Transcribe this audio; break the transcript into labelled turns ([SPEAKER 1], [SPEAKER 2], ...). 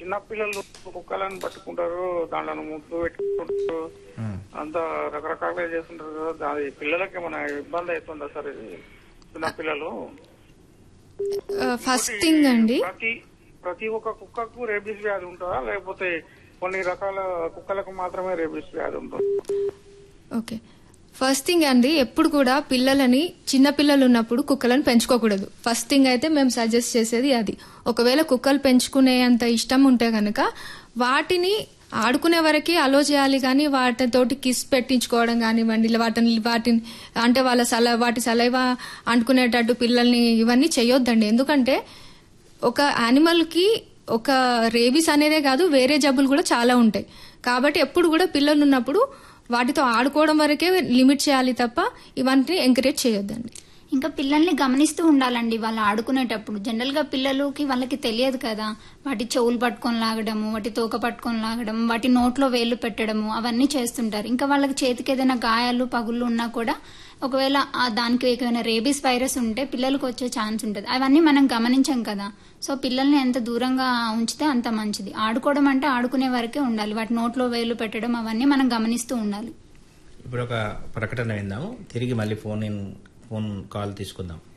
[SPEAKER 1] చిన్న పిల్లలు కుక్కలను పట్టుకుంటారు దాంట్లో ముద్దు పెట్టుకుంటారు అంత రకరకాలుగా చేస్తుంటారు కదా దాని పిల్లలకి ఏమైనా ఇబ్బంది అవుతుందా సార్ ఇది చిన్న పిల్లలు
[SPEAKER 2] ఫస్ట్ థింగ్ అండి
[SPEAKER 1] ప్రతి ప్రతి ఒక్క కుక్కకు రేబీస్ వ్యాధి ఉంటుందా లేకపోతే కొన్ని రకాల కుక్కలకు మాత్రమే రేబీస్ వ్యాధి ఉంటుంది
[SPEAKER 2] ఓకే ఫస్ట్ థింగ్ అండి ఎప్పుడు కూడా పిల్లలని చిన్న పిల్లలు ఉన్నప్పుడు కుక్కలను పెంచుకోకూడదు ఫస్ట్ థింగ్ అయితే మేము సజెస్ట్ చేసేది అది ఒకవేళ కుక్కలు పెంచుకునే అంత ఇష్టం ఉంటే కనుక వాటిని ఆడుకునే వరకే అలో చేయాలి కానీ వాటితోటి కిస్ పెట్టించుకోవడం కానివ్వండి ఇలా వాటిని వాటిని అంటే వాళ్ళ సల వాటి సలైవ అంటుకునేటట్టు పిల్లల్ని ఇవన్నీ చేయొద్దండి ఎందుకంటే ఒక యానిమల్ కి ఒక రేబీస్ అనేదే కాదు వేరే జబ్బులు కూడా చాలా ఉంటాయి కాబట్టి ఎప్పుడు కూడా పిల్లలు ఉన్నప్పుడు వాటితో ఆడుకోవడం వరకే లిమిట్ చేయాలి తప్ప ఇవన్నీ ఎంకరేజ్ చేయొద్దండి
[SPEAKER 3] ఇంకా పిల్లల్ని గమనిస్తూ ఉండాలండి వాళ్ళు ఆడుకునేటప్పుడు జనరల్ గా పిల్లలకి వాళ్ళకి తెలియదు కదా వాటి చెవులు పట్టుకొని లాగడము వాటి తోక పట్టుకొని లాగడం వాటి నోట్లో వేళ్ళు పెట్టడము అవన్నీ చేస్తుంటారు ఇంకా వాళ్ళకి చేతికి ఏదైనా గాయాలు పగుళ్ళు ఉన్నా కూడా ఒకవేళ ఆ దానికి ఏమైనా రేబీస్ వైరస్ ఉంటే పిల్లలకు వచ్చే ఛాన్స్ ఉంటుంది అవన్నీ మనం గమనించాం కదా సో పిల్లల్ని ఎంత దూరంగా ఉంచితే అంత మంచిది ఆడుకోవడం అంటే ఆడుకునే వరకే ఉండాలి వాటి నోట్లో వేలు పెట్టడం అవన్నీ మనం గమనిస్తూ ఉండాలి
[SPEAKER 4] ఇప్పుడు ఒక ప్రకటన విందాము తిరిగి మళ్ళీ ఫోన్ ఇన్ ఫోన్ కాల్ తీసుకుందాం